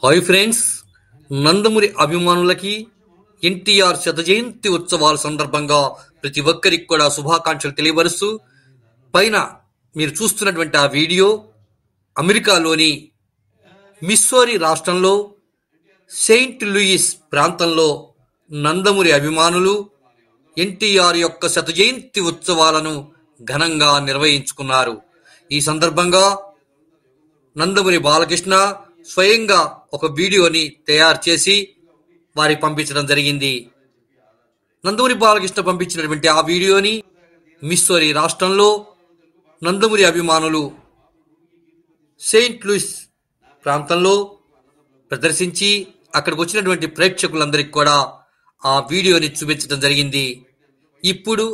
hi friends Nandamuri అభిమానులకి ఎన్టీఆర్ శత జయంతి ఉత్సవాల సందర్భంగా ప్రతి ఒక్కరికి కూడా శుభాకాంక్షలు తెలియపరుస్తూ పైన మీరు చూస్తున్నటువంటి ఆ వీడియో అమెరికాలోని మిస్సోరీ రాష్ట్రంలో సెయింట్ లూయిస్ ప్రాంతంలో నందమూరి అభిమానులు ఎన్టీఆర్ యొక్క శత జయంతి ఉత్సవాలను ఘనంగా నిర్వహించుకున్నారు ఈ సందర్భంగా నందమూరి బాలకృష్ణ స్వయంగా ఒక వీడియోని తయారు చేసి వారికి పంపించడం జరిగింది నందమూరి బాలకృష్ణ పంపించినటువంటి ఆ వీడియోని మిస్సోరీ రాష్ట్రంలో నందమూరి అభిమానులు సెయింట్ లూయిస్ ప్రాంతంలో ప్రదర్శించి అక్కడికి వచ్చినటువంటి ప్రేక్షకులందరికీ కూడా ఆ వీడియోని చూపించడం జరిగింది ఇప్పుడు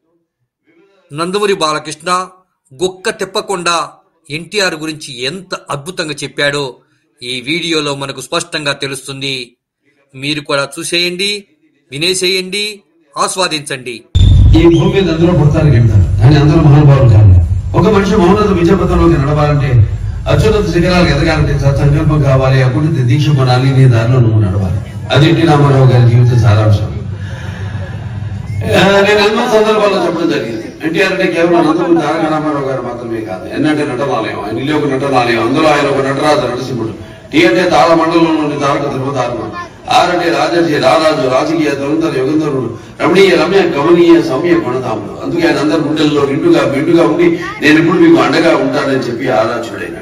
నందమూరి బాలకృష్ణ గొక్క తిప్పకుండా ఎన్టీఆర్ గురించి ఎంత అద్భుతంగా చెప్పాడో ఈ వీడియోలో మనకు స్పష్టంగా తెలుస్తుంది మీరు కూడా చూసేయండి వినేసేయండి ఆస్వాదించండి ఈ భూమి మీద అందరూ పుడతానికి వెళ్తారు కానీ అందరూ మహానుభావులు కాదు ఒక మనిషి మౌనత విజయపథంలోకి నడవాలంటే అత్యున్నత శిఖరాలకు ఎదగాలంటే సత్సంకల్పం కావాలి అప్పుడు దీక్ష కొనాలి నీ దారిలో నువ్వు నడవాలి అది ఎన్టీ రామారావు గారి జీవిత సారాంశం ఆ, నేను ఎన్నో సందర్భాల్లో చెప్పడం జరిగింది ఎన్టీఆర్ అంటే కేవలం నందమూరి తారక రామారావు గారు మాత్రమే కాదు ఎన్నంటే నటనాలయం ఆయన ఇల్లు ఒక నటనాలయం అందులో ఆయన ఒక నటరాజు నరసింహుడు టీ అంటే తాళ మండలం నుండి తారక తిరుపతాత్మ ఆర్ అంటే రాజర్షి రారాజు రాజకీయ దురంతర యుగంధరుడు రమణీయ రమ్య గమనీయ సౌమ్య గుణతాముడు అందుకే ఆయన అందరి గుండెల్లో నిండుగా మెండుగా ఉండి నేను ఇప్పుడు మీకు అండగా ఉంటానని చెప్పి ఆరాధ్యుడైనాడు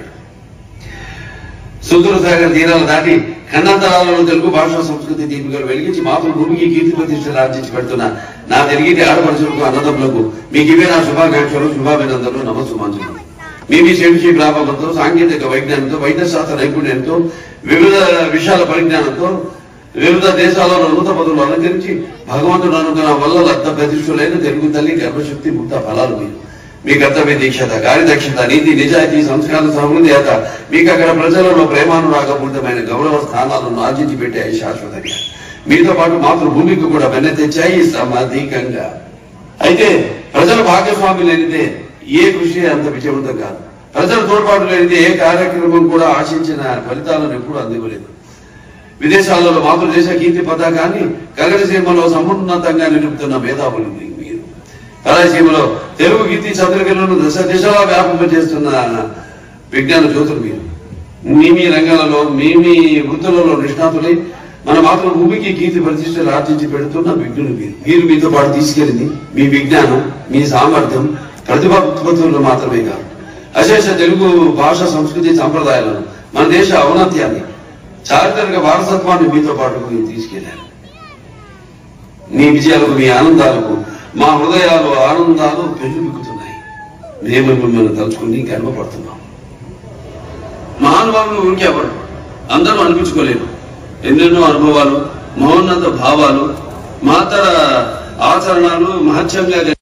సుందర సాగర్ తీరాలు దాటి ఖండాంతరాలలో తెలుగు భాష సంస్కృతి దీపికలు వెలిగించి మాతృభూమికి కీర్తి ప్రతిష్టలు ఆర్జించి పెడుతున్న నా తెలుగుటి ఆడపడుచులకు అన్నదమ్ములకు మీకు ఇవే నా శుభాకాంక్షలు శుభాభినందనలు నమస్సుమాంజలు మీ మీ శేషి ప్రాభవంతో సాంకేతిక వైజ్ఞానంతో వైద్య శాస్త్ర నైపుణ్యంతో వివిధ విషయాల పరిజ్ఞానంతో వివిధ దేశాలలో నూత పదవులు అలంకరించి భగవంతుడు అనుకున్న వల్ల లబ్ధ ప్రతిష్ఠులైన తెలుగు తల్లి గర్భశక్తి ముక్త ఫలాలు మీరు మీ కర్తవ్య దీక్షత కార్యదక్షత నీతి నిజాయితీ సంస్కార సమృద్ధియత మీకు అక్కడ ప్రజలలో ప్రేమానురాగపూరితమైన గౌరవ స్థానాలను ఆర్జించి పెట్టాయి శాశ్వతంగా మీతో పాటు మాతృభూమికి కూడా వెన్న తెచ్చాయి సమధికంగా అయితే ప్రజల భాగస్వామి లేనిదే ఏ కృషి అంత విజయవంతం కాదు ప్రజల తోడ్పాటు లేనిదే ఏ కార్యక్రమం కూడా ఆశించిన ఫలితాలను ఎప్పుడూ అందివ్వలేదు విదేశాలలో మాతృదేశ కీర్తి పతాకాన్ని కగడసీమలో సమున్నతంగా నిలుపుతున్న మేధావులు మీరు కళాసీమలో తెలుగు కీర్తి చంద్రకలను దశ దిశలా వ్యాపింపజేస్తున్న విజ్ఞాన జ్యోతులు మీరు మీ మీ రంగాలలో మీ మీ వృత్తులలో నిష్ణాతులై మన మాతృభూమికి కీర్తి ప్రతిష్టలు ఆర్జించి పెడుతున్న విజ్ఞులు మీరు మీరు మీతో పాటు తీసుకెళ్ళింది మీ విజ్ఞానం మీ సామర్థ్యం ప్రతిభాత్మతులు మాత్రమే కాదు అశేష తెలుగు భాష సంస్కృతి సంప్రదాయాలను మన దేశ ఔన్నత్యాన్ని చారిత్రక వారసత్వాన్ని మీతో పాటు మీరు తీసుకెళ్లారు మీ విజయాలకు మీ ఆనందాలకు మా హృదయాలు ఆనందాలు పెళ్ళిబిక్కుతున్నాయి మేము మిమ్మల్ని తలుచుకుని గర్వపడుతున్నాం మహానుభావులు ఊరికే ఎవరు అందరూ అనిపించుకోలేరు ఎన్నెన్నో అనుభవాలు మహోన్నత భావాలు మహత్తర ఆచరణలు మహత్యంగా